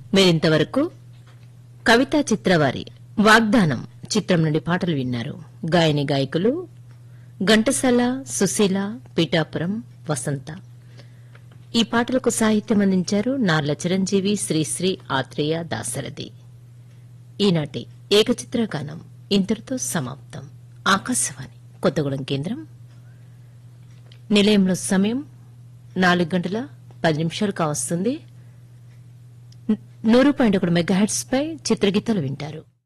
మీరింతవరకు కవితా చిత్రవారి వాగ్దానం చిత్రం నుండి పాటలు విన్నారు గాయని గాయకులు ఘంటసాల సుశీల పీఠాపురం వసంత ఈ పాటలకు సాహిత్యం అందించారు నార్ల చిరంజీవి శ్రీశ్రీ ఆత్రేయ దాసరథి ఈనాటి ఏకచిత్రగానం ఇంతటితో సమాప్తం ఆకాశవాణి కొత్తగూడెం కేంద్రం నిలయంలో సమయం నాలుగు గంటల పది నిమిషాలు కావస్తుంది నూరు పాయింట్ ఒకటి మెగాహెట్స్ పై చిత్రగీతాలు వింటారు